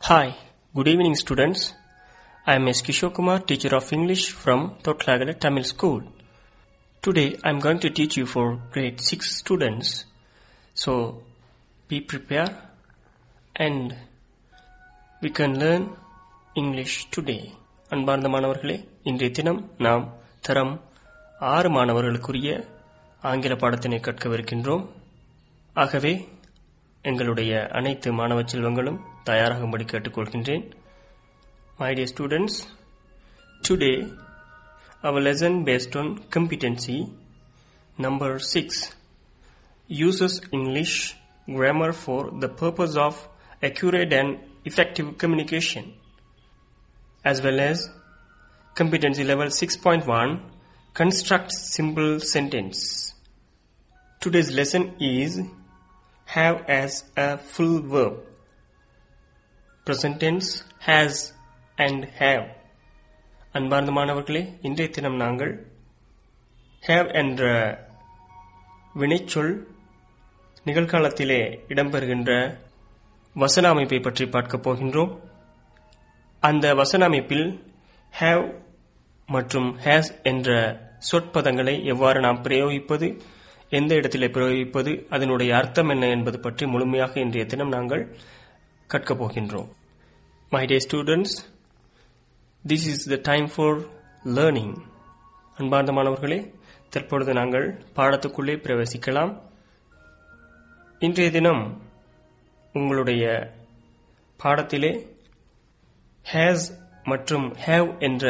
Hi, good evening students. I am S. Kishore Kumar, teacher of English from Totlagala Tamil School. Today I am going to teach you for grade 6 students. So be prepared and we can learn English today. அன்பார்ந்த மாணவர்களே இன்றைய தினம் நாம் தரம் ஆறு மாணவர்களுக்குரிய ஆங்கில பாடத்தினை கற்கவிருக்கின்றோம் ஆகவே எங்களுடைய அனைத்து மாணவ செல்வங்களும் தயாராகும்படி கேட்டுக்கொள்கின்றேன் my dear students today our lesson based on competency number six uses English grammar for the purpose of accurate and effective communication, as well as competency level 6.1 construct simple sentence. Today's lesson is have as a full verb. Present tense has and have. அன்பார்ந்த மாணவர்களே இன்றைய தினம் நாங்கள் have என்ற வினைச்சொல் நிகழ்காலத்திலே இடம்பெறுகின்ற வசன அமைப்பை பற்றி பார்க்கப் போகின்றோம் அந்த வசன அமைப்பில் have மற்றும் has என்ற சொற்பதங்களை எவ்வாறு நாம் பிரயோகிப்பது எந்த இடத்திலே பிரயோகிப்பது அதனுடைய அர்த்தம் என்ன என்பது பற்றி முழுமையாக இன்றைய தினம் நாங்கள் கற்கப் போகின்றோம் my dear students this is the time for learning அன்பார்ந்த மாணவர்களே தற்பொழுது நாங்கள் பாடத்துக்குள்ளே பிரவேசிக்கலாம் இன்றைய தினம் உங்களுடைய பாடத்திலே ஹேஸ் மற்றும் ஹேவ் என்ற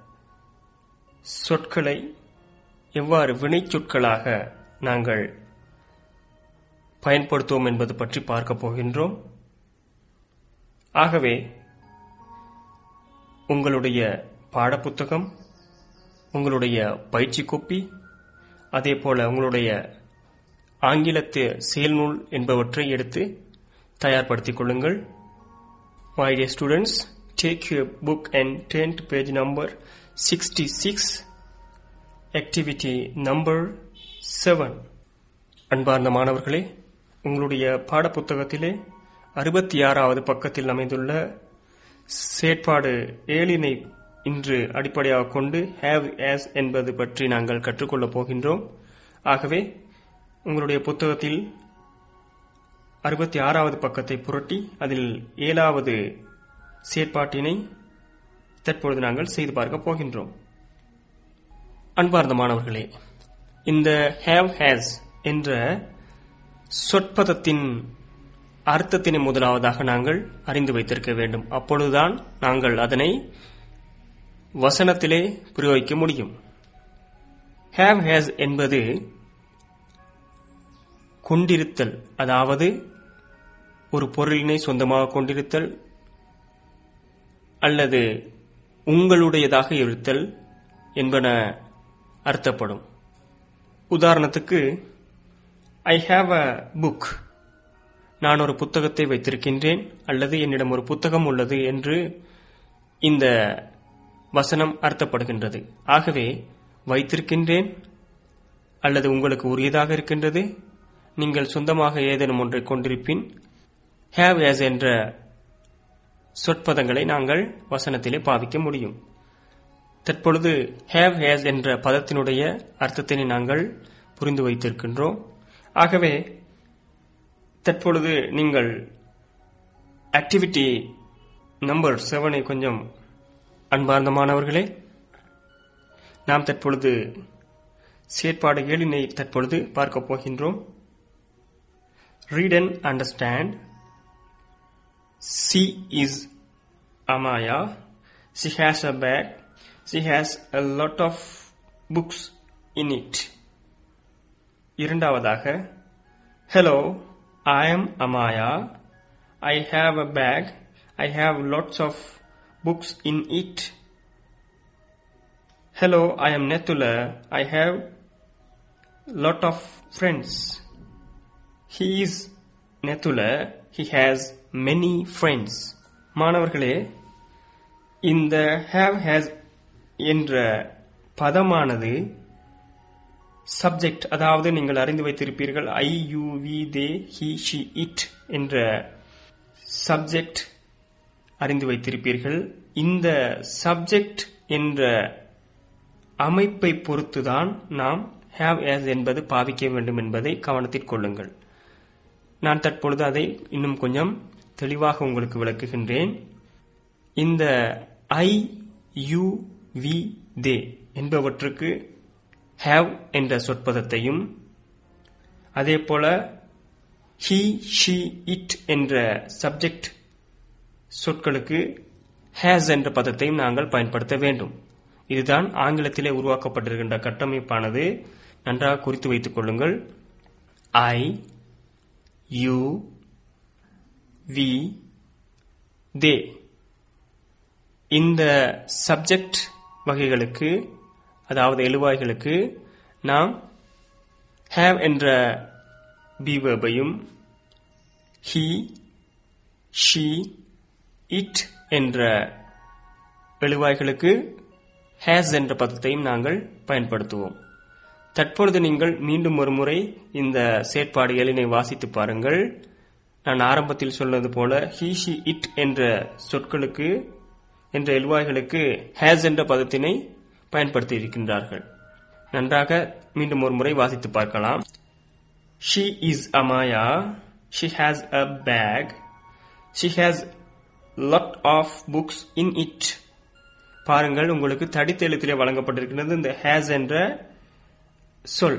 சொற்களை எவ்வாறு வினைச்சொற்களாக நாங்கள் பயன்படுத்துவோம் என்பது பற்றி பார்க்கப் போகின்றோம் ஆகவே உங்களுடைய பாடப்புத்தகம் உங்களுடைய பயிற்சி கோப்பி அதே போல உங்களுடைய ஆங்கிலத்து செயல்நூல் என்பவற்றை எடுத்து தயார்படுத்திக் கொள்ளுங்கள் my dear students take you book and tenth page number sixty six activity number seven அன்பார்ந்த மாணவர்களே உங்களுடைய பாடப்புத்தகத்திலே அறுபத்தி ஆறாவது பக்கத்தில் அமைந்துள்ள செயற்பாடு ஏழினை இன்று அடிப்படையாக கொண்டு ஹேவ் ஆஸ் என்பது பற்றி நாங்கள் கற்றுக்கொள்ளப் போகின்றோம் ஆகவே உங்களுடைய புத்தகத்தில் அறுபத்தி ஆறாவது பக்கத்தை புரட்டி அதில் ஏழாவது செயற்பாட்டினை தற்பொழுது நாங்கள் செய்து பார்க்க போகின்றோம் அன்பார்ந்த மாணவர்களே இந்த ஹேவ் ஹேஸ் என்ற சொற்பதத்தின் அர்த்தத்தினை முதலாவதாக நாங்கள் அறிந்து வைத்திருக்க வேண்டும் அப்பொழுதுதான் நாங்கள் அதனை வசனத்திலே பிரயோகிக்க முடியும் ஹேவ் ஹேஸ் என்பது கொண்டிருத்தல் அதாவது ஒரு பொருளினை சொந்தமாக கொண்டிருத்தல் அல்லது உங்களுடையதாக இருத்தல் என்பன அர்த்தப்படும் உதாரணத்துக்கு ஐ ஹாவ் அ புக் நான் ஒரு புத்தகத்தை வைத்திருக்கின்றேன் அல்லது என்னிடம் ஒரு புத்தகம் உள்ளது என்று இந்த வசனம் அர்த்தப்படுகின்றது ஆகவே வைத்திருக்கின்றேன் அல்லது உங்களுக்கு உரியதாக இருக்கின்றது நீங்கள் சொந்தமாக ஏதேனும் ஒன்றை கொண்டிருப்பின் ஹேவ் ஏஸ் என்ற சொற்பதங்களை நாங்கள் வசனத்திலே பாவிக்க முடியும் தற்பொழுது ஹேவ் ஹேஸ் என்ற பதத்தினுடைய அர்த்தத்தினை நாங்கள் புரிந்து வைத்திருக்கின்றோம் ஆகவே தற்பொழுது நீங்கள் ஆக்டிவிட்டி நம்பர் செவனை கொஞ்சம் அன்பார்ந்த மாணவர்களே நாம் தற்பொழுது செயற்பாடு ஏழினை தற்பொழுது பார்க்க போகின்றோம் read and understand she is Amaya she has a bag she has a lot of books in it இரண்டாவதாக hello I am Amaya. I have a bag. I have lots of books in it. Hello, I am Netula. I have lot of friends. He is Netula. He has many friends. மாணவர்களே இந்த have has என்ற பதமானது subject அதாவது நீங்கள் அறிந்து வைத்திருப்பீர்கள் I you we they he she it என்ற subject அறிந்து வைத்திருப்பீர்கள் இந்த சப்ஜெக்ட் என்ற அமைப்பை பொறுத்துதான் நாம் ஹேவ் as என்பது பாவிக்க வேண்டும் என்பதை கவனத்தில் கொள்ளுங்கள் நான் தற்பொழுது அதை இன்னும் கொஞ்சம் தெளிவாக உங்களுக்கு விளக்குகின்றேன் இந்த ஐ யூ வி தே என்பவற்றுக்கு ஹேவ் என்ற சொற்பதத்தையும் அதே போல ஹி ஷி இட் என்ற சப்ஜெக்ட் சொற்களுக்கு ஹேஸ் என்ற பதத்தையும் நாங்கள் பயன்படுத்த வேண்டும் இதுதான் ஆங்கிலத்திலே உருவாக்கப்பட்டிருக்கின்ற கட்டமைப்பானது நன்றாக குறித்து வைத்துக் கொள்ளுங்கள் ஐ யூ வி தே இந்த சப்ஜெக்ட் வகைகளுக்கு அதாவது எழுவாய்களுக்கு நாம் ஹேவ் என்ற பீவர்பையும் ஹி ஷி இட் என்ற எழுவாய்களுக்கு ஹேஸ் என்ற பதத்தையும் நாங்கள் பயன்படுத்துவோம் தற்பொழுது நீங்கள் மீண்டும் ஒரு முறை இந்த செயற்பாடு எழினை வாசித்து பாருங்கள் நான் ஆரம்பத்தில் சொன்னது போல ஹி ஷி இட் என்ற சொற்களுக்கு என்ற எழுவாய்களுக்கு ஹேஸ் என்ற பதத்தினை பயன்படுத்தி இருக்கின்றார்கள் நன்றாக மீண்டும் ஒரு முறை வாசித்து பார்க்கலாம் she is Amaya she has a bag she has lot of books in it பாருங்கள் உங்களுக்கு தடித்த எழுத்திலே வழங்கப்பட்டிருக்கிறது இந்த ஹேஸ் என்ற சொல்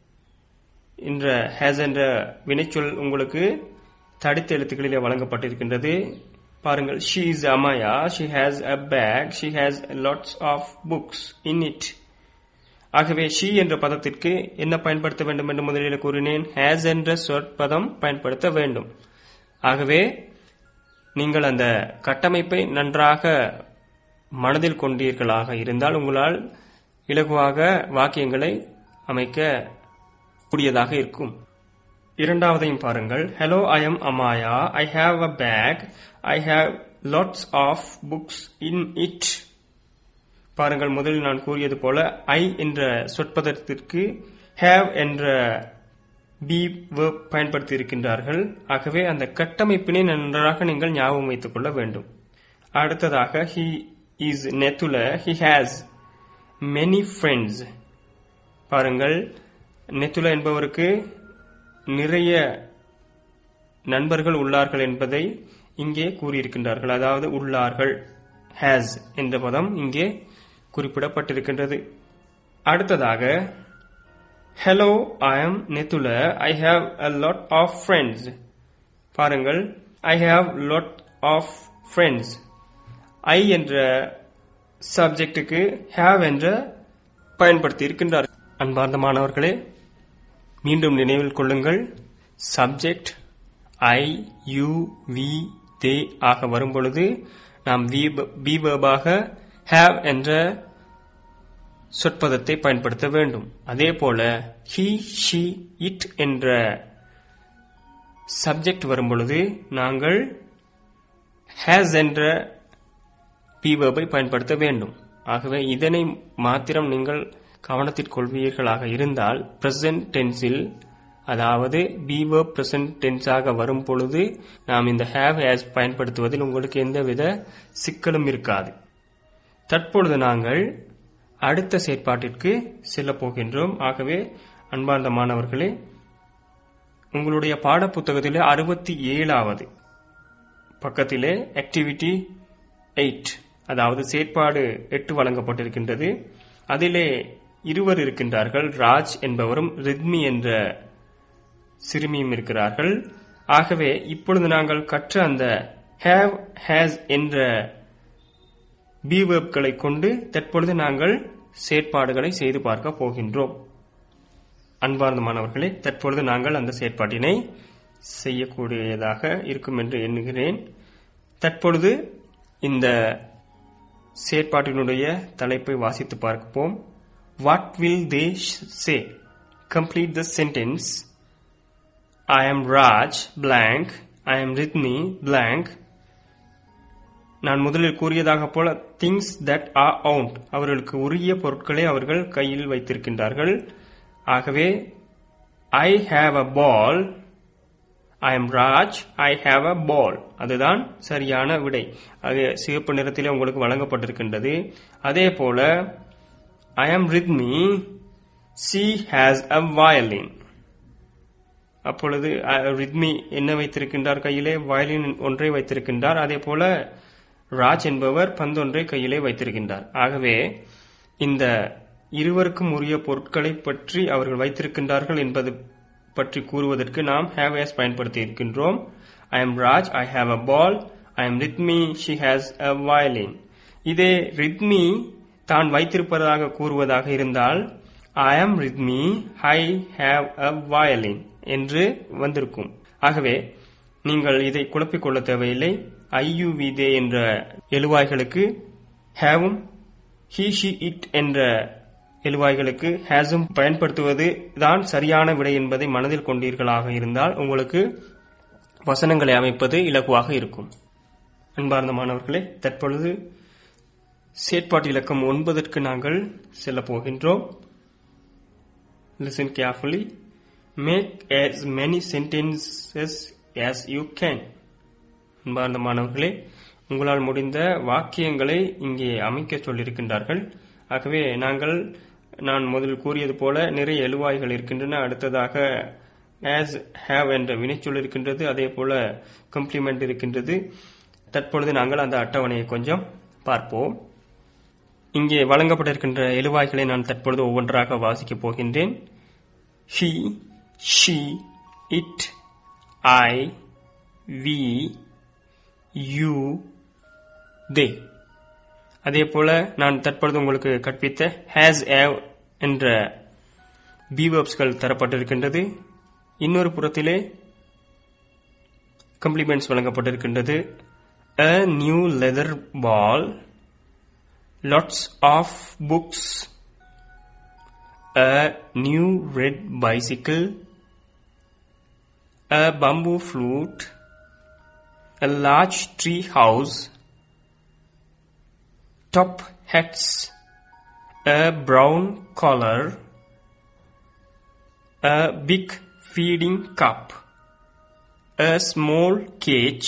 என்ற ஹேஸ் என்ற வினைச்சொல் உங்களுக்கு தடித்த எழுத்துக்களிலே வழங்கப்பட்டிருக்கின்றது பாருங்கள் she is Amaya she has a bag she has lots of books in it ஆகவே ஷி என்ற பதத்திற்கு என்ன பயன்படுத்த வேண்டும் என்று முதலில் கூறினேன் ஹேஸ் என்ற சொற்பதம் பயன்படுத்த வேண்டும் ஆகவே நீங்கள் அந்த கட்டமைப்பை நன்றாக மனதில் கொண்டீர்களாக இருந்தால் உங்களால் இலகுவாக வாக்கியங்களை அமைக்க கூடியதாக இருக்கும் இரண்டாவதையும் பாருங்கள் hello I am Amaya I have a bag I have lots of books in it பாருங்கள் முதலில் நான் கூறியது போல ஐ என்ற சொற்பதத்திற்கு ஹேவ் என்ற பி verb பயன்படுத்தி இருக்கின்றார்கள் ஆகவே அந்த கட்டமைப்பினை நன்றாக நீங்கள் ஞாபகம் வைத்துக் கொள்ள வேண்டும் அடுத்ததாக he is Nethula he has many friends பாருங்கள் நெத்துல என்பவருக்கு நிறைய நண்பர்கள் உள்ளார்கள் என்பதை இங்கே கூறியிருக்கின்றார்கள் அதாவது உள்ளார்கள் ஹேஸ் என்ற பதம் இங்கே குறிப்பிடப்பட்டிருக்கின்றது அடுத்ததாக hello I am Nethula I have a lot of friends பாருங்கள் I have lot of friends I என்ற சப்ஜெக்டுக்கு ஹேவ் என்ற பயன்படுத்தி இருக்கின்றார் அன்பார்ந்த மாணவர்களே மீண்டும் நினைவில் கொள்ளுங்கள் subject I you we they ஆக வரும் பொழுது நாம் பி வேர்பாக ஹேவ் என்ற சொற்பதத்தை பயன்படுத்த வேண்டும் அதே போல ஹி ஷி இட் என்ற சப்ஜெக்ட் வரும் பொழுது நாங்கள் ஹேஸ் என்ற பீவர்பை பயன்படுத்த வேண்டும் ஆகவே இதனை மாத்திரம் நீங்கள் கவனத்தில் கொள்வீர்களாக இருந்தால் பிரசன்ட் டென்ஸில் அதாவது பீவர்ப் பிரசன்ட் டென்ஸாக வரும் பொழுது நாம் இந்த ஹேவ் ஹேஸ் பயன்படுத்துவதில் உங்களுக்கு எந்தவித சிக்கலும் இருக்காது தற்பொழுது நாங்கள் அடுத்த செயற்பாட்டிற்கு செல்ல போகின்றோம் ஆகவே அன்பார்ந்த மாணவர்களே உங்களுடைய பாடப்புத்தகத்திலே அறுபத்தி ஏழாவது பக்கத்திலே ஆக்டிவிட்டி எயிட் அதாவது செயற்பாடு எட்டு வழங்கப்பட்டிருக்கின்றது அதிலே இருவர் இருக்கின்றார்கள் ராஜ் என்பவரும் ரித்மி என்ற சிறுமியும் இருக்கிறார்கள் ஆகவே இப்பொழுது நாங்கள் கற்ற அந்த ஹேவ் ஹேஸ் என்ற பீவர்ப்களை கொண்டு தற்பொழுது நாங்கள் செயற்பாடுகளை செய்து பார்க்க போகின்றோம் அன்பார்ந்த மாணவர்களே தற்பொழுது நாங்கள் அந்த செயற்பாட்டினை செய்யக்கூடியதாக இருக்கும் என்று எண்ணுகிறேன் தற்பொழுது இந்த செயற்பாட்டினுடைய தலைப்பை வாசித்து பார்ப்போம் what will they say complete the sentence I am Raj blank I am Rithmi blank நான் முதலில் கூறியதாக போல திங்ஸ் தட் ஆர் அவுண்ட் அவர்களுக்கு உரிய பொருட்களை அவர்கள் கையில் வைத்திருக்கின்றார்கள் ஆகவே I have a ball I am Raj I have a ball அதுதான் சரியான விடை அது சிவப்பு நிறத்திலே உங்களுக்கு வழங்கப்பட்டிருக்கின்றது அதே போல I am Rithmi she has a violin அப்பொழுது அஹ், ரித்மி என்ன வைத்திருக்கின்றார் கையிலே வயலின் ஒன்றை வைத்திருக்கின்றார் அதே போல ராஜ் என்பவர் பந்தொன்றை கையிலே வைத்திருக்கின்றார் ஆகவே இந்த இருவருக்கும் உரிய பொருட்களை பற்றி அவர்கள் வைத்திருக்கின்றார்கள் என்பது பற்றி கூறுவதற்கு நாம் ஹேவ் எஸ் பயன்படுத்தி இருக்கின்றோம் I am Raj I have a ball I am Rithmi she has a violin இதே ரித்மி தான் வைத்திருப்பதாக கூறுவதாக இருந்தால் ஐ ஆம் ரித்மி ஐ ஹாவ் அ வயலின் என்று வந்திருக்கும் ஆகவே நீங்கள் இதை குழப்பிக் கொள்ள தேவையில்லை ஐயுவி தே என்ற எழுவாய்களுக்கு ஹேவும் ஹீ ஷி இட் என்ற எழுவாய்களுக்கு ஹேஸும் பயன்படுத்துவது தான் சரியான விடை என்பதை மனதில் கொண்டீர்களாக இருந்தால் உங்களுக்கு வசனங்களை அமைப்பது இலகுவாக இருக்கும் அன்பார்ந்த மாணவர்களே தற்பொழுது செயற்பாட்டு இலக்கம் ஒன்பதற்கு நாங்கள் செல்லப் போகின்றோம் listen carefully make as many sentences as you can அன்பார்ந்த மாணவர்களே உங்களால் முடிந்த வாக்கியங்களை இங்கே அமைக்க சொல்லியிருக்கின்றார்கள் ஆகவே நாங்கள் நான் முதலில் கூறியது போல நிறைய எழுவாய்கள் இருக்கின்றன அடுத்ததாக as have என்ற வினைச்சொல் இருக்கின்றது அதே போல கம்ப்ளிமெண்ட் இருக்கின்றது தற்பொழுது நாங்கள் அந்த அட்டவணையை கொஞ்சம் பார்ப்போம் இங்கே வழங்கப்பட்டிருக்கின்ற எழுவாய்களை நான் தற்பொழுது ஒவ்வொன்றாக வாசிக்கப் போகின்றேன் he, she, it, I, we, you, they. அதே போல நான் தற்பொழுது உங்களுக்கு கற்பித்த has have என்ற பீவர்ப்ஸ்கள் தரப்பட்டிருக்கின்றது இன்னொரு புறத்திலே கம்ப்ளிமெண்ட்ஸ் வழங்கப்பட்டிருக்கின்றது a new leather ball lots of books a new red bicycle, a bamboo flute, a large tree house, top hats, a brown collar, a big feeding cup, a small cage.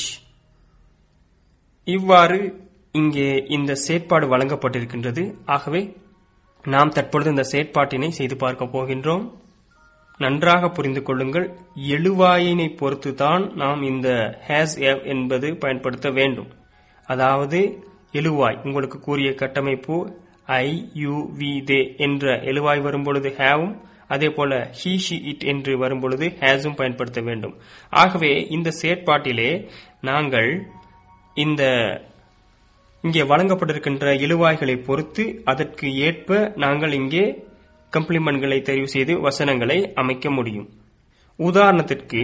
இவ்வாறு இங்கே இந்த செயற்பாடு வழங்கப்பட்டிருக்கின்றது ஆகவே நாம் தற்பொழுது இந்த செயற்பாட்டினை செய்து பார்க்க போகின்றோம் நன்றாக புரிந்து கொள்ளுங்கள் எழுவாயினை பொறுத்துதான் நாம் இந்த ஹேஸ் எவ் என்பது பயன்படுத்த வேண்டும் அதாவது எழுவாய் உங்களுக்கு கூறிய கட்டமைப்பு ஐ யூ வி தே என்ற எழுவாய் வரும்பொழுது ஹேவும் அதே போல ஹீ ஷி இட் என்று வரும்பொழுது ஹேஸும் பயன்படுத்த வேண்டும் ஆகவே இந்த செயற்பாட்டிலே நாங்கள் இந்த இங்கே வழங்கப்பட்டிருக்கின்ற இழுவாய்களை பொறுத்து அதற்கு ஏற்ப நாங்கள் இங்கே கம்ப்ளிமெண்ட்களை தெரிவு செய்து வசனங்களை அமைக்க முடியும் உதாரணத்திற்கு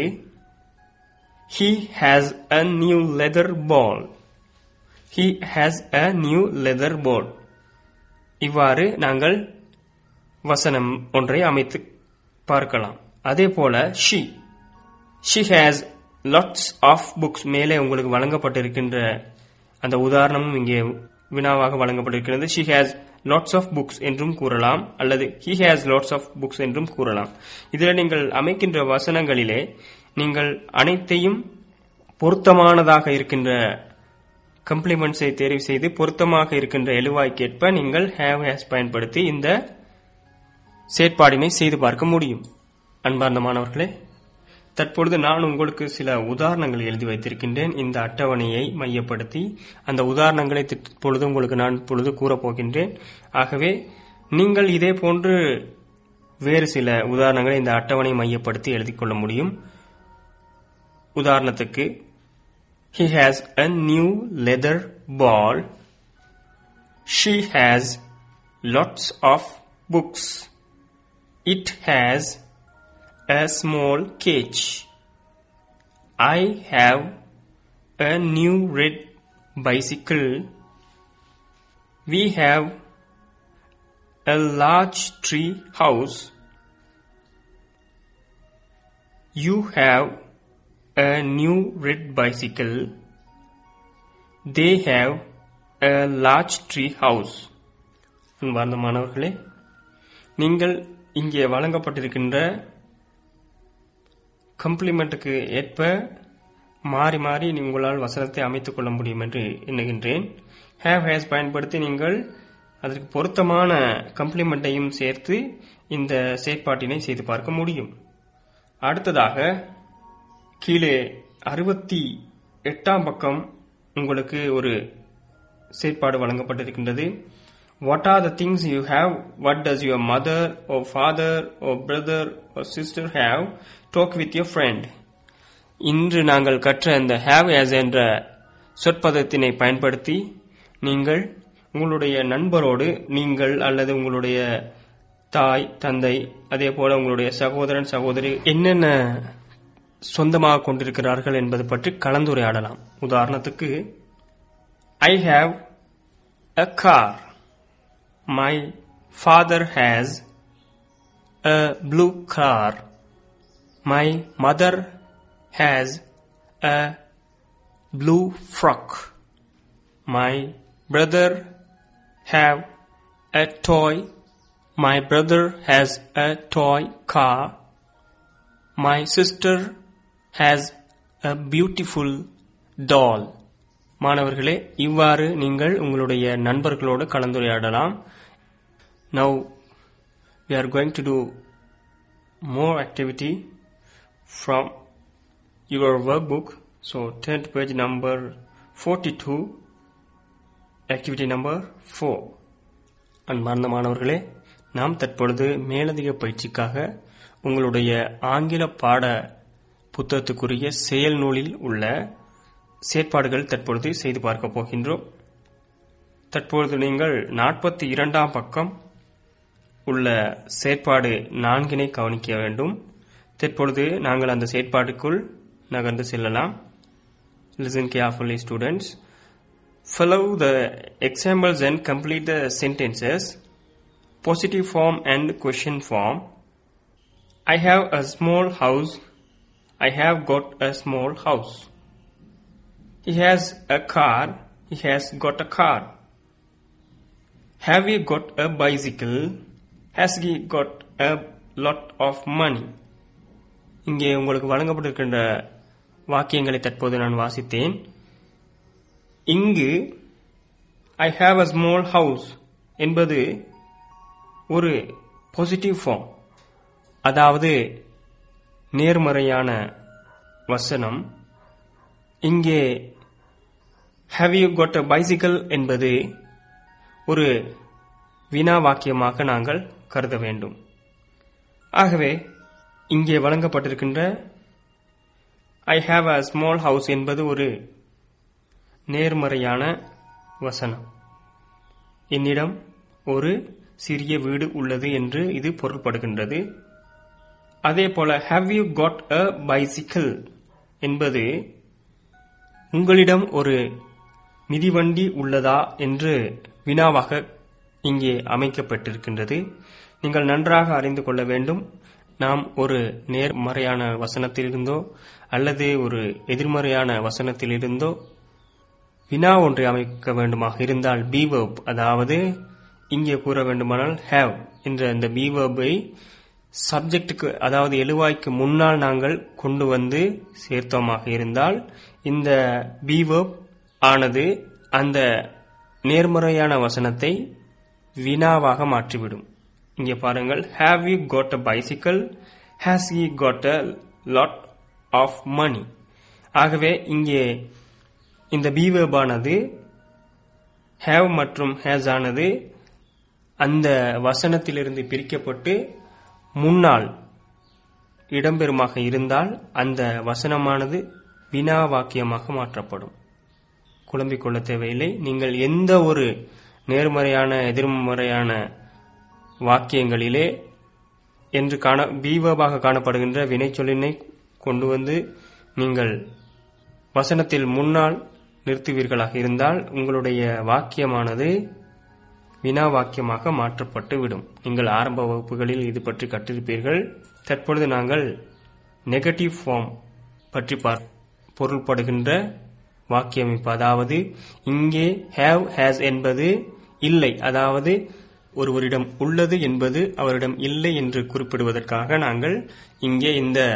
he has a new leather ball he has a new leather ball இவ்வாறு நாங்கள் வசனம் ஒன்றை அமைத்து பார்க்கலாம் அதே போல she she has lots of books மேலே உங்களுக்கு வழங்கப்பட்டிருக்கின்ற அந்த உதாரணமும் இங்கே வினாவாக வழங்கப்பட்டிருக்கிறது she has lots of books என்றும் கூறலாம் அல்லது he has lots of books என்றும் கூறலாம் இதில் நீங்கள் அமைக்கின்ற வசனங்களிலே நீங்கள் அனைத்தையும் பொருத்தமானதாக இருக்கின்ற கம்ப்ளிமெண்ட்ஸை தேர்வு செய்து பொருத்தமாக இருக்கின்ற எழுவாய்க்கேற்ப நீங்கள் have has பயன்படுத்தி இந்த செயற்பாடினை செய்து பார்க்க முடியும் அன்பார்ந்த மாணவர்களே தற்பொழுது நான் உங்களுக்கு சில உதாரணங்கள் எழுதி வைத்திருக்கின்றேன் இந்த அட்டவணையை மையப்படுத்தி அந்த உதாரணங்களை இப்பொழுது உங்களுக்கு நான் இப்பொழுது கூறப்போகின்றேன் ஆகவே நீங்கள் இதே போன்று வேறு சில உதாரணங்களை இந்த அட்டவணை மையப்படுத்தி எழுதிக் கொள்ள முடியும் உதாரணத்துக்கு He has a new leather ball. She has lots of books. It has a small cage. I have a new red bicycle. We have a large tree house. You have a new red bicycle. They have a large tree house. அன்பார்ந்த மாணவர்களே நீங்கள் இங்கே வழங்கப்பட்டிருக்கின்ற கம்ப்ளிமெண்ட்டுக்கு ஏற்ப மாறி மாறி உங்களால் வசனத்தை அமைத்துக் கொள்ள முடியும் என்று எண்ணுகின்றேன் ஹேவ் ஹேஸ் பயன்படுத்தி நீங்கள் அதற்கு பொருத்தமான கம்ப்ளிமெண்ட்டையும் சேர்த்து இந்த செயற்பாட்டினை செய்து பார்க்க முடியும் அடுத்ததாக கீழே அறுபத்தி எட்டாம் பக்கம் உங்களுக்கு ஒரு செயற்பாடு வழங்கப்பட்டிருக்கின்றது what are the things you have what does your mother or father or brother or sister have talk with your friend இன்று நாங்கள் கற்ற இந்த ஹேவ் ஆஸ் என்ற சொற்பதத்தினை பயன்படுத்தி நீங்கள் உங்களுடைய நண்பரோடு நீங்கள் அல்லது உங்களுடைய தாய் தந்தை அதே போல உங்களுடைய சகோதரன் சகோதரி என்னென்ன சொந்தமாக கொண்டிருக்கிறார்கள் என்பது பற்றி கலந்துரையாடலாம் உதாரணத்துக்கு I have a car my father has a blue car my mother has a blue frock my brother have a toy. My brother has a toy car. My sister has a beautiful doll. மாணவர்களே இவ்வாறு நீங்கள் உங்களுடைய நண்பர்களோடு கலந்துரையாடலாம் now we are going to do more activity from your workbook so turn to page number 42 activity number four அன்பார்ந்த மாணவர்களே நாம் தற்பொழுது மேலதிக பயிற்சிக்காக உங்களுடைய ஆங்கில பாட புத்தகத்துக்குரிய செயல் நூலில் உள்ள செயற்பாடுகள் தற்பொழுது செய்து பார்க்க போகின்றோம் தற்பொழுது நீங்கள் நாற்பத்தி இரண்டாம் பக்கம் உள்ள செயற்பாடு நான்கினை கவனிக்க வேண்டும் தற்பொழுது நாங்கள் அந்த செயற்பாட்டுக்குள் நகர்ந்து செல்லலாம் listen carefully students Follow the examples and complete the sentences. Positive form and question form. I have a small house. I have got a small house. He has a car. He has got a car. Have you got a bicycle? Has he got a lot of money? இங்கே உங்களுக்கு வழங்கப்பட்டிருக்கின்ற வாக்கியங்களை தற்போது நான் வாசித்தேன் இங்கு I have a small house என்பது ஒரு positive form அதாவது நேர்மறையான வசனம் இங்கே have you got a bicycle என்பது ஒரு வினா வாக்கியமாக நாங்கள் கருத வேண்டும் ஆகவே இங்கே வழங்கப்பட்டிருக்கின்ற I have a small house என்பது ஒரு நேர்மறையான வசனம் என்னிடம் ஒரு சிறிய வீடு உள்ளது என்று இது பொருள்படுகின்றது அதே போல have you got a bicycle என்பது உங்களிடம் ஒரு மிதிவண்டி உள்ளதா என்று வினாவாக இங்கே அமைக்கப்பட்டிருக்கின்றது நீங்கள் நன்றாக அறிந்து கொள்ள வேண்டும் நாம் ஒரு நேர்மறையான வசனத்திலிருந்தோ அல்லது ஒரு எதிர்மறையான வசனத்திலிருந்தோ வினா ஒன்றை அமைக்க வேண்டுமாக இருந்தால் பி verb அதாவது இங்கே கூற வேண்டுமானால் ஹேவ் என்ற அந்த பி verb-ஐ சப்ஜெக்டுக்கு அதாவது எழுவாய்க்கு முன்னால் நாங்கள் கொண்டு வந்து சேர்த்தோமாக இருந்தால் இந்த பி verb ஆனது அந்த நேர்மறையான வசனத்தை வினாவாக மாற்றிவிடும் இங்கே பாருங்கள் have you got a bicycle has he got a lot of money ஆகவே இங்கே இந்த பி ஆனது ஹேவ் மற்றும் ஹேஸ் ஆனது அந்த வசனத்திலிருந்து பிரிக்கப்பட்டு முன்னால் இடம்பெறுமாக இருந்தால் அந்த வசனமானது வினா வாக்கியமாக மாற்றப்படும் குழம்பிக் கொள்ள தேவையில்லை நீங்கள் எந்த ஒரு நேர்மறையான எதிர்மறையான வாக்கியங்களிலே என்று காண பீவபாக காணப்படுகின்ற வினைச்சொல்லினை கொண்டு வந்து நீங்கள் வசனத்தில் முன்னால் நிறுத்துவீர்களாக இருந்தால் உங்களுடைய வாக்கியமானது வினா வாக்கியமாக மாற்றப்பட்டு விடும் நீங்கள் ஆரம்ப வகுப்புகளில் இது பற்றி கற்றிருப்பீர்கள் தற்பொழுது நாங்கள் நெகட்டிவ் ஃபார்ம் பற்றி பார் பொருள்படுகின்ற வாக்கியமைப்பு அதாவது இங்கே ஹேவ் ஹேஸ் என்பது இல்லை அதாவது ஒருவரிடம் உள்ளது என்பது அவரிடம் இல்லை என்று குறிப்பிடுவதற்காக நாங்கள் இங்கே இந்த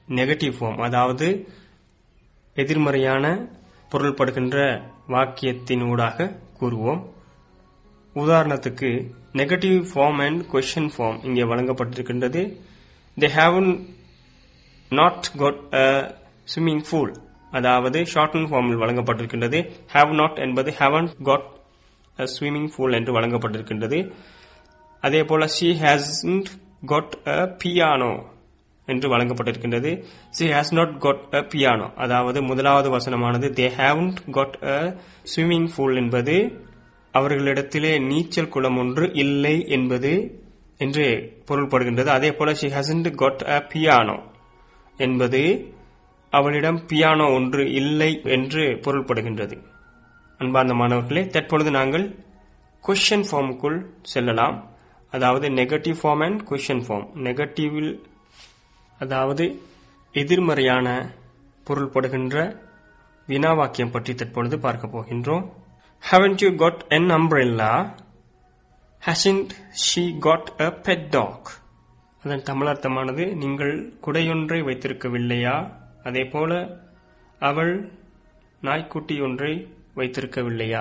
நெகட்டிவ் ஃபார்ம் அதாவது எதிர்மறையான பொருள்படுகின்ற வாக்கியத்தினூடாக கூறுவோம் உதாரணத்துக்கு negative form and question form இங்கே வழங்கப்பட்டிருக்கின்றது they have not got a swimming pool அதாவது ஷார்டன் ஃபார்மில் வழங்கப்பட்டிருக்கின்றது ஹாவ் நாட் என்பது haven't got a swimming pool என்று வழங்கப்பட்டிருக்கின்றது அதே போல she hasn't got a piano என்று வழங்கப்பட்டிருக்கின்றது she has not got a piano அதாவது முதலாவது வசனமானது they haven't got a swimming pool என்பது அவர்களிடத்திலே நீச்சல் குளம் ஒன்று இல்லை என்பது என்று பொருள்படுகின்றது அதே போல she hasn't got a piano என்பது அவளிடம் பியானோ ஒன்று இல்லை என்று பொருள்படுகின்றது அன்பார்ந்த மாணவர்களே தற்பொழுது நாங்கள் கொஷன் ஃபார்முக்குள் செல்லலாம் அதாவது negative form and question form நெகட்டிவில் அதாவது எதிர்மறையான பொருள்படுகின்ற வினா வாக்கியம் பற்றி தற்பொழுது பார்க்க போகின்றோம் Haven't you got an umbrella? Hasn't she got a pet dog? அதன் தமிழர்த்தமானது நீங்கள் குடையொன்றை வைத்திருக்கவில்லையா அதே போல அவள் நாய்க்குட்டி ஒன்றை வைத்திருக்கவில்லையா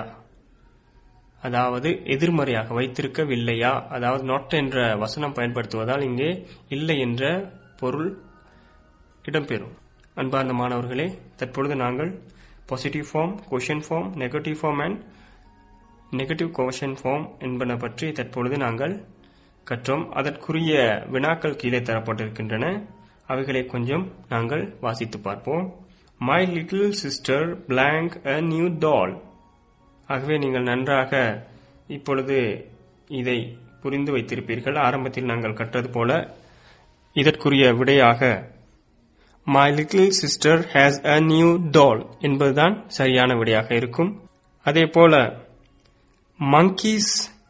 அதாவது எதிர்மறையாக வைத்திருக்கவில்லையா அதாவது நாட் என்ற வசனம் பயன்படுத்துவதால் இங்கே இல்லை என்ற பொருள் இடம்பெறும் அன்பார்ந்த மாணவர்களே தற்பொழுது நாங்கள் positive form question form negative form and negative question form என்பன பற்றி தற்பொழுது நாங்கள் கற்றோம் அதற்குரிய வினாக்கள் கீழே தரப்பட்டிருக்கின்றன அவைகளை கொஞ்சம் நாங்கள் வாசித்து பார்ப்போம் my little sister blank a new doll ஆகவே நீங்கள் நன்றாக இப்பொழுது இதை புரிந்து வைத்திருப்பீர்கள் ஆரம்பத்தில் நாங்கள் கற்றது போல இதற்குரிய விடையாக my little sister has a new doll என்பதுதான் சரியான விடையாக இருக்கும் அதே போல monkeys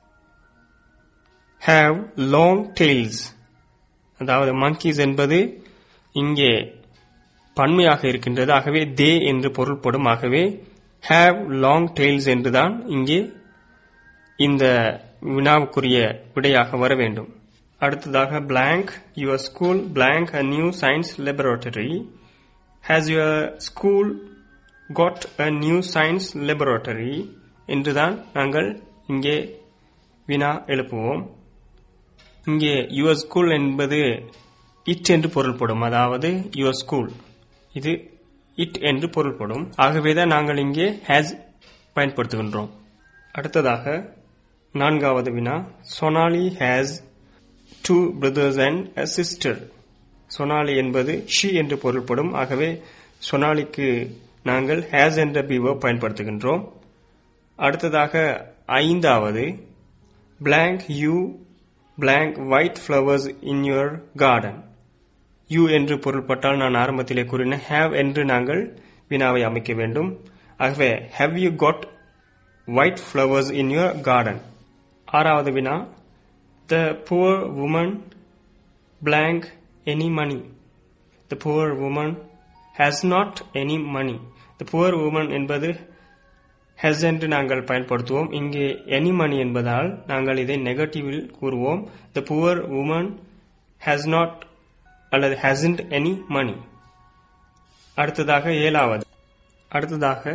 have long tails அதாவது monkeys என்பது இங்கே பன்மையாக இருக்கின்றது ஆகவே தே என்று பொருள்படும் ஆகவே have long tails என்றுதான் இங்கே இந்த வினாவுக்குரிய விடையாக வர வேண்டும் அடுத்ததாக blank your school blank a new science laboratory has your school got a new science laboratory என்றுதான் நாங்கள் இங்கே வினா எழுப்புவோம் இங்கே யுவர் ஸ்கூல் என்பது இட் என்று பொருள்படும் அதாவது யுவர் ஸ்கூல் இது இட் என்று பொருள்படும் ஆகவேதான் நாங்கள் இங்கே ஹேஸ் பயன்படுத்துகின்றோம் அடுத்ததாக நான்காவது வினா Sonali has two brothers and a sister Sonali என்பது ஷி என்று பொருள்படும் ஆகவே சொனாலிக்கு நாங்கள் ஹேஸ் என்ற பிவோ பயன்படுத்துகின்றோம் அடுத்ததாக ஐந்தாவது blank you blank white flowers in your garden you என்று பொருள்பட்டால் நான் ஆரம்பத்திலே கூறின ஹேவ் என்று நாங்கள் வினாவை அமைக்க வேண்டும் ஆகவே have you got white flowers in your garden ஆறாவது வினா the poor woman blank any money the poor woman has not any money the poor woman என்பது ஹெஸ் என்று நாங்கள் பயன்படுத்துவோம் இங்கே எனி மணி என்பதால் நாங்கள் இதை நெகட்டிவில் கூறுவோம் the poor woman has not அல்லது ஹேசன்ட் எனி மணி அடுத்ததாக ஏழாவது அடுத்ததாக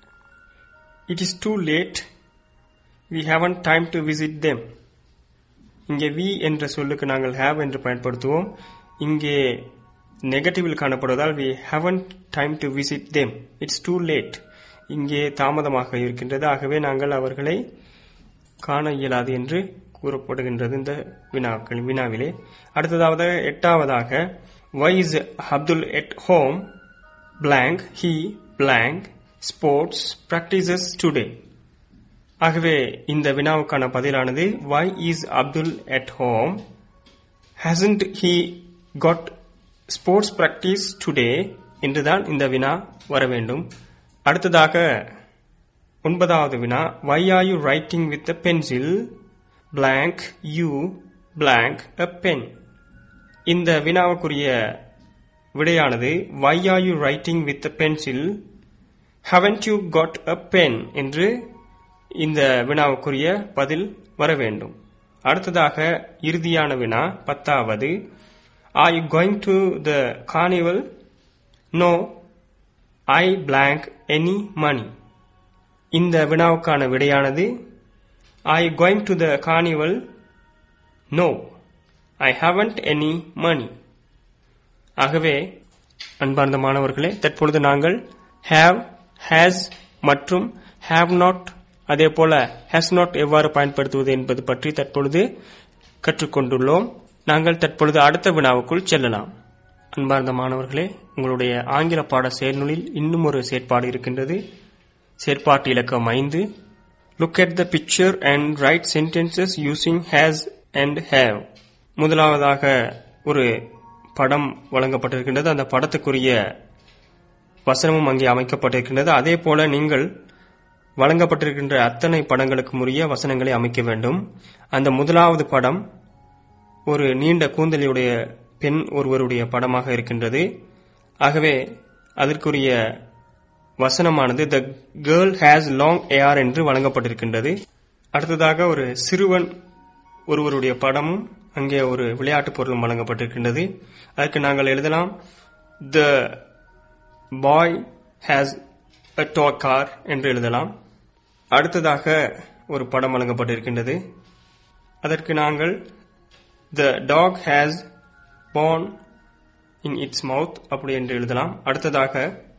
it is too late we haven't time to visit them இங்கே வி என்ற சொல்லுக்கு நாங்கள் ஹேவ் என்று பயன்படுத்துவோம் இங்கே நெகட்டிவில் காணப்படுவதால் we haven't time to visit them it's too late இங்கே தாமதமாக இருக்கின்றது ஆகவே நாங்கள் அவர்களை காண இயலாது என்று கூறப்படுகின்றது இந்த வினாக்கள் வினாவிலே அடுத்ததாவது எட்டாவதாக why is Abdul at home blank he blank sports practices today ஆகவே இந்த வினாவுக்கான பதிலானது why is Abdul at home hasn't he got sports practice today என்றுதான் இந்த வினா வர வேண்டும் அடுத்ததாக ஒன்பதாவது வினா why are you writing with a pencil blank you blank a pen இந்த வினாவுக்குரிய விடையானது why are you writing with a pencil haven't you got a pen என்று இந்த வினாவுக்குரிய பதில் வர வேண்டும் அடுத்ததாக இறுதியான வினா பத்தாவது Are you going to the carnival? No, I blank any money. இந்த வினாவுக்கான விடையானது Are you going to the carnival? No, I haven't any money. ஆகவே அன்பார்ந்த மாணவர்களே தற்பொழுது நாங்கள் have, has மற்றும் have not அதே போல has not எவ்வாறு பயன்படுத்துவது என்பது பற்றி தற்பொழுது கற்றுக்கொண்டுள்ளோம் நாங்கள் தற்பொழுது அடுத்த வினாவுக்குள் செல்லலாம் அன்பார்ந்த மாணவர்களே உங்களுடைய ஆங்கில பாட செயல்நூலில் இன்னும் ஒரு செயற்பாடு இருக்கின்றது செயற்பாட்டு இலக்கம் ஐந்து look at the picture and write sentences using has and have முதலாவதாக ஒரு படம் வழங்கப்பட்டிருக்கின்றது அந்த படத்துக்குரிய வசனமும் அங்கே அமைக்கப்பட்டிருக்கின்றது அதே போல நீங்கள் வழங்கப்பட்டிருக்கின்ற அத்தனை படங்களுக்கும் உரிய வசனங்களை அமைக்க வேண்டும் அந்த முதலாவது படம் ஒரு நீண்ட கூந்தலியுடைய பெண் ஒருவருடைய படமாக இருக்கின்றது ஆகவே அதற்குரிய வசனமானது the girl has long hair என்று வழங்கப்பட்டிருக்கின்றது அடுத்ததாக ஒரு சிறுவன் ஒருவருடைய படமும் அங்கே ஒரு விளையாட்டுப் பொருளும் வழங்கப்பட்டிருக்கின்றது அதற்கு நாங்கள் எழுதலாம் the boy has a toy car என்று எழுதலாம் அடுத்ததாக ஒரு படம் வழங்கப்பட்டிருக்கின்றது அதற்கு நாங்கள் the dog has born in its mouth அப்படி என்று எழுதலாம் அடுத்ததாக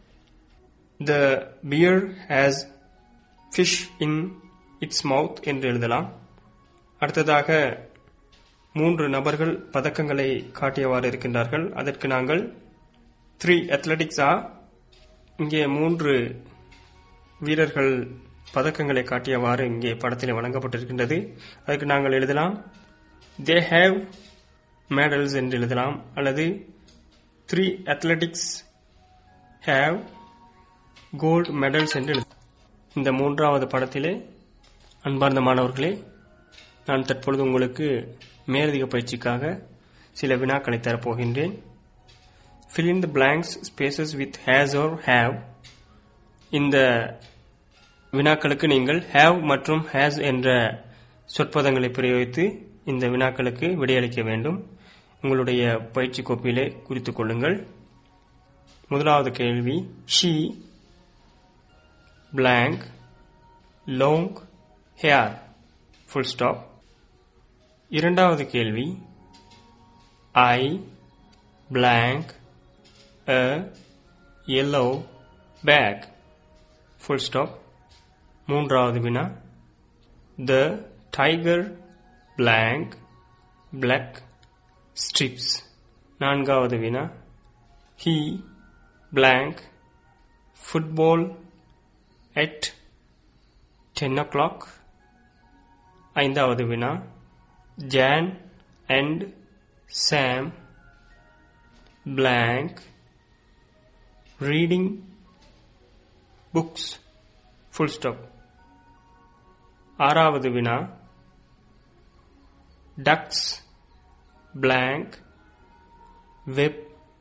the bear has fish in its mouth என்று எழுதலாம் அடுத்ததாக மூன்று நபர்கள் பதக்கங்களை காட்டியவாறு இருக்கின்றார்கள் அதற்கு நாங்கள் த்ரீ அத்லெட்டிக்ஸா இங்கே மூன்று வீரர்கள் பதக்கங்களை காட்டியவாறு இங்கே படத்தில் வழங்கப்பட்டிருக்கின்றது அதற்கு நாங்கள் எழுதலாம் தே ஹேவ் மேடல்ஸ் என்று எழுதலாம் அல்லது three athletics have gold medals என்று எழுதலாம் இந்த மூன்றாவது படத்திலே அன்பார்ந்த மாணவர்களே நான் தற்பொழுது உங்களுக்கு மேலதிக பயிற்சிக்காக சில வினாக்களை தரப்போகின்றேன் fill in the blanks spaces with has or have இந்த வினாக்களுக்கு நீங்கள் have மற்றும் has என்ற சொற்பதங்களை பிரயோகித்து இந்த வினாக்களுக்கு விடையளிக்க வேண்டும் உங்களுடைய பயிற்சி கோப்பிலே குறித்துக் கொள்ளுங்கள் முதலாவது கேள்வி she blank long hair full stop இரண்டாவது கேள்வி I blank a yellow bag full stop மூன்றாவது வினா the tiger blank black strips நான்காவது வினா he blank football at 10 o'clock ஐந்தாவது வினா Jan and Sam blank reading books full stop ஆறாவது வினா ducks blank web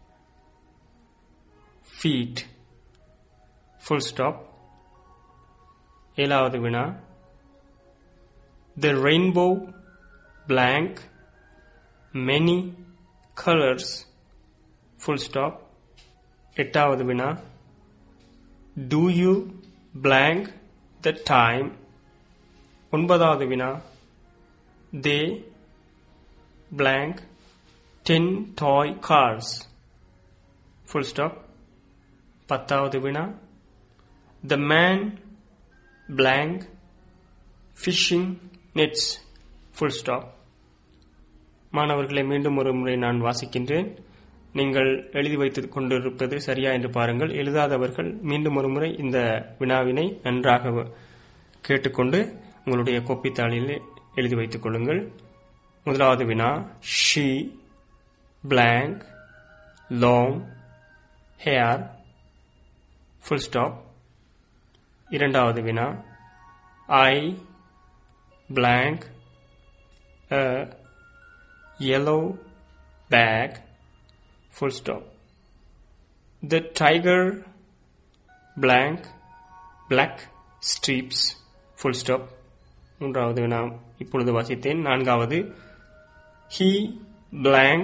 feet full stop ஏழாவது வினா the rainbow blank many colors full stop எட்டாவது வினா do you blank the time ஒன்பதாவது வினா they blank 10 toy cars full stop பத்தாவது வினா the man blank fishing nets full stop மாணவர்களை மீண்டும் ஒரு முறை நான் வாசிக்கின்றேன் நீங்கள் எழுதி வைத்துக் கொண்டிருப்பது சரியா என்று பாருங்கள் எழுதாதவர்கள் மீண்டும் ஒரு முறை இந்த வினாவினை நன்றாக கேட்டுக்கொண்டு உங்களுடைய கோப்பித்தாளில் எழுதி வைத்துக் கொள்ளுங்கள் முதலாவது வினா she blank long hair full stop இரண்டாவது வினா I blank a yellow bag full stop the tiger blank black streeps full stop மூன்றாவது நான் இப்பொழுது வாசித்தேன் நான்காவது he blank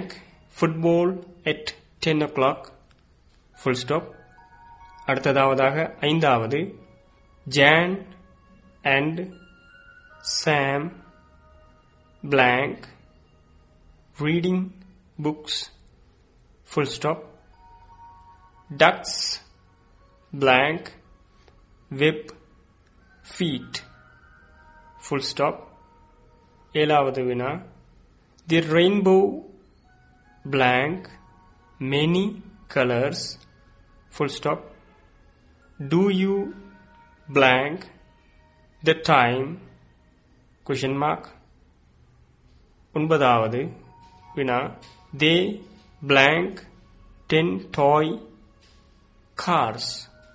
football at 10 o'clock full stop அடுத்ததாவதாக ஐந்தாவது John and Sam blank reading books full stop ducks blank web feet full stop ஏழாவது வினா the rainbow blank many colors full stop do you blank the time question mark ஒன்பதாவது வினா they blank ten toy cars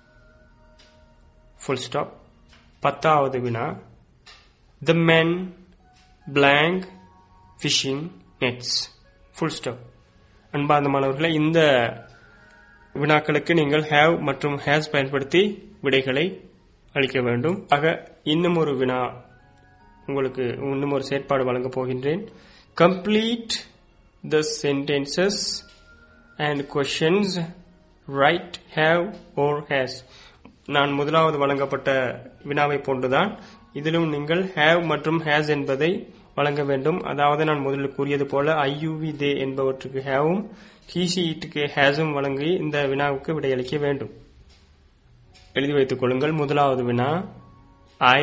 full stop பத்தாவது வினா the men blank fishing nets full stop அன்பார்ந்த மாணவர்களே இந்த வினாக்களுக்கு நீங்கள் ஹேவ் மற்றும் ஹேஸ் பயன்படுத்தி விடைகளை அளிக்க வேண்டும் ஆக இன்னும் ஒரு வினா உங்களுக்கு இன்னும் ஒரு செயற்பாடு வழங்கப் போகின்றேன் complete the sentences and questions write have or has நான் முதலாவது வழங்கப்பட்ட வினாவை போன்றுதான் இதிலும் நீங்கள் ஹேவ் மற்றும் ஹேஸ் என்பதை வழங்க வேண்டும் அதாவது நான் முதலில் கூறியது போல ஐயுவி தே என்பவற்றுக்கு ஹேவும் ஹீசி இட்டுக்கு ஹேஸும் வழங்கி இந்த வினாவுக்கு விடையளிக்க வேண்டும் எழுதி வைத்துக் கொள்ளுங்கள் முதலாவது வினா I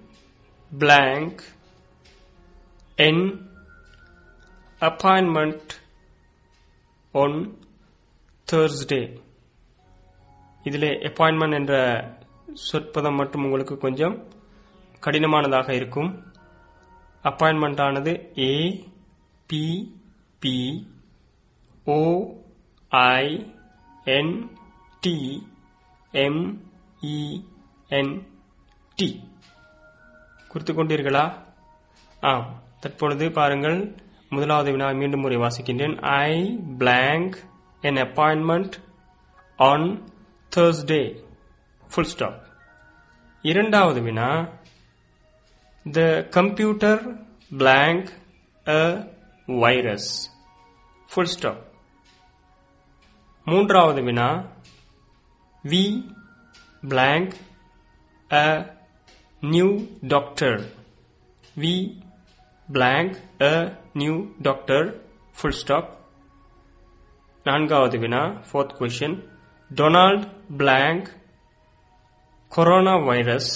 blank an appointment on Thursday இதிலே அப்பாயின்மெண்ட் என்ற சொற்பதம் மட்டும் உங்களுக்கு கொஞ்சம் கடினமானதாக இருக்கும் அப்பாயின்மெண்ட் ஆனது A P P O I N T M E N T குறித்துக் கொண்டீர்களா ஆம் தற்பொழுது பாருங்கள் முதலாவது வினா மீண்டும் முறை வாசிக்கின்றேன் I blank an appointment on Thursday full stop இரண்டாவது வினா the computer blank a virus full stop மூன்றாவது வினா we blank a new doctor. We blank a new doctor. Full stop. நான்காவது வினா fourth question. Donald blank coronavirus.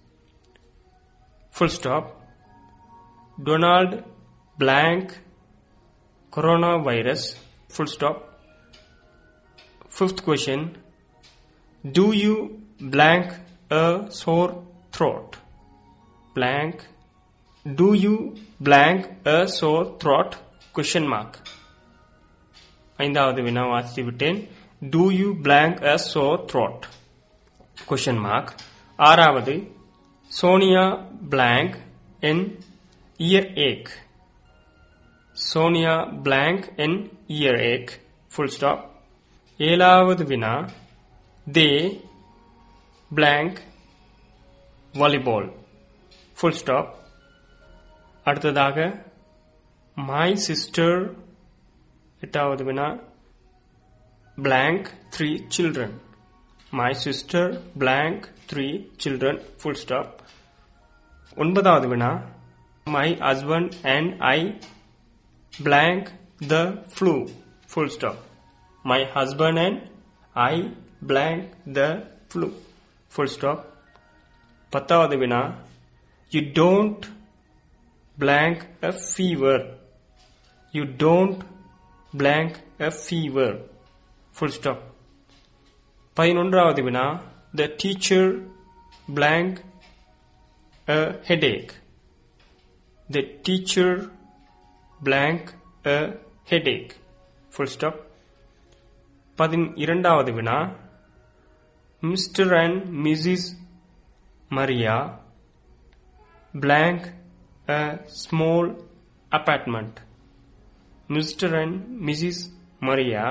Full stop. Donald blank coronavirus. Full stop. Fifth question. Do you blank a sore throat? blank do you blank a sore throat question mark ஐந்தாவது வினா வாசித்து விட்டேன் do you blank a sore throat question mark ஆறாவது Sonia blank an ear ache Sonia blank an ear ache full stop ஏழாவது வினா they blank volleyball full stop அடுத்ததாக my sister எட்டாவது வினா blank three children my sister blank three children full stop ஒன்பதாவது வினா my husband and I blank the flu full stop my husband and I blank the flu full stop பத்தாவது வினா you don't blank a fever you don't blank a fever full stop பதினொன்றாவது வினா the teacher blank a headache the teacher blank a headache full stop பதின் இரண்டாவது வினா mister and missus Maria blank a small apartment. Mr. and Mrs. Maria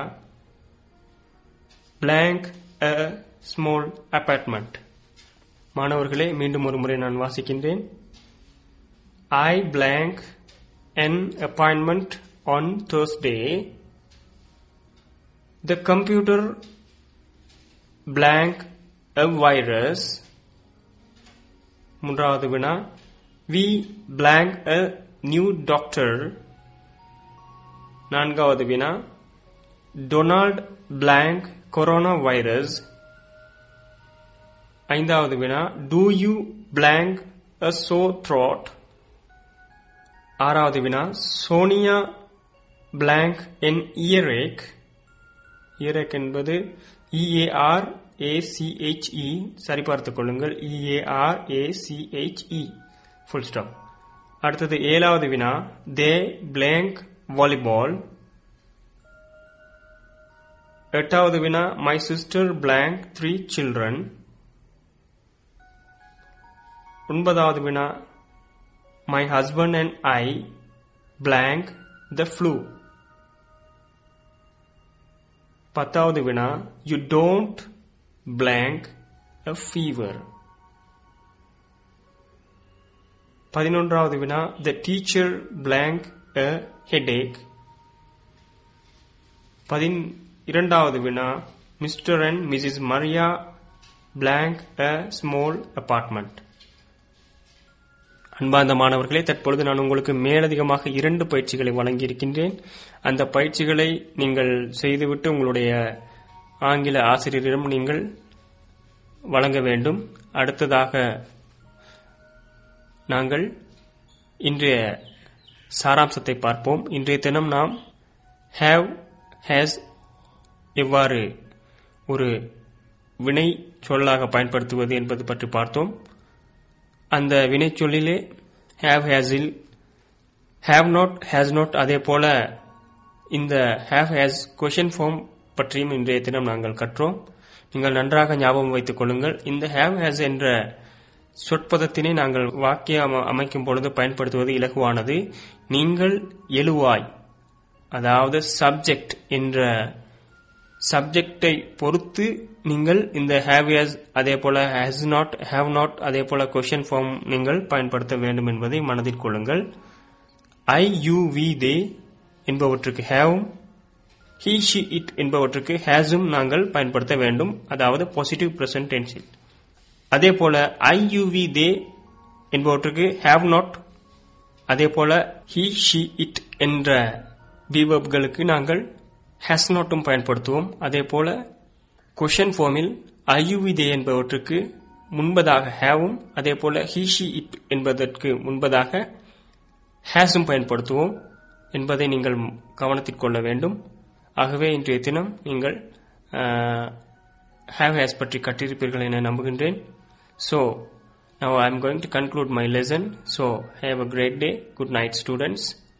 blank a small apartment. மாணவர்களே மீண்டும் ஒரு முறை நான் வாசிக்கின்றேன் ஐ blank an appointment on Thursday The computer blank a virus. மூன்றாவது வினா we blank a new doctor. நான்காவது வினா Donald blank coronavirus. ஐந்தாவது வினா do you blank a sore throat. ஆறாவது வினா Sonia blank an earache. earache என்பது இஏஆர் ஏசிஹெச்இ சரிபார்த்துக் கொள்ளுங்கள் இஏஆர் ஏசிஹெச்இ ஃபுல் ஸ்டாப் அடுத்தது ஏழாவது வினா தே பிளாங்க் வாலிபால் எட்டாவது வினா my sister blank three children ஒன்பதாவது வினா my husband and I blank the flu பத்தாவது வினா you don't blank a fever பதினொன்றாவது வினா the teacher blank a headache பதின் இரண்டாவது வினா mister and missus Maria blank a small apartment அன்பார்ந்த மாணவர்களே தற்பொழுது நான் உங்களுக்கு மேலதிகமாக இரண்டு பயிற்சிகளை வழங்கியிருக்கின்றேன் அந்த பயிற்சிகளை நீங்கள் செய்துவிட்டு உங்களுடைய ஆங்கில ஆசிரியரிடம் நீங்கள் வழங்க வேண்டும் அடுத்ததாக நாங்கள் இன்றைய சாராம்சத்தை பார்ப்போம் இன்றைய தினம் நாம் ஹேவ் ஹேஸ் எவ்வாறு ஒரு வினை சொல்லாக பயன்படுத்துவது என்பது பற்றி பார்த்தோம் அந்த வினைச்சொல்லிலே ஹேவ் ஹேஸில் ஹேவ் நாட் ஹேஸ் நாட் அதே போல இந்த ஹேவ் ஹேஸ் கொஷின் ஃபார்ம் பற்றியும் இன்றைய தினம் நாங்கள் கற்றோம் நீங்கள் நன்றாக ஞாபகம் வைத்துக் கொள்ளுங்கள் இந்த ஹேவ் ஹேஸ் என்ற சொற்பதத்தினை நாங்கள் வாக்கியம் அமைக்கும் பொழுது பயன்படுத்துவது இலகுவானது நீங்கள் எழுவாய் அதாவது சப்ஜெக்ட் என்ற சப்ஜெக்டை பொறுத்து நீங்கள் இந்த ஹேவ் ஹேஸ் அதே போல ஹேஸ் நாட் ஹேவ் நாட் அதே போல கொஷின் ஃபார்ம் நீங்கள் பயன்படுத்த வேண்டும் என்பதை மனதில் கொள்ளுங்கள் ஐ யூ வி தே என்பவற்றுக்கு ஹேவும் ஹீ ஷி இட் என்பவற்றுக்கு ஹேஸும் நாங்கள் பயன்படுத்த வேண்டும் அதாவது பாசிட்டிவ் பிரசன்ட் டென்சில் அதே போல ஐ யூ வி தே என்பவற்றுக்கு ஹேவ் நாட் அதே போல ஹீ ஷி இட் என்ற பிவப்களுக்கு நாங்கள் ஹேஸ் நாட்டும் பயன்படுத்துவோம் அதே போல கொஷன் ஃபார்மில் ஐயுவிதே என்பவற்றுக்கு முன்பதாக ஹேவும் அதே போல ஹீஷி இட் என்பதற்கு முன்பதாக ஹேஸும் பயன்படுத்துவோம் என்பதை நீங்கள் கவனத்தில் கொள்ள வேண்டும் ஆகவே இன்றைய தினம் நீங்கள் ஹேவ் ஹேஸ் பற்றி கற்றிருப்பீர்கள் என நம்புகின்றேன் so now I am going to conclude my lesson. So have a great day. Good night students.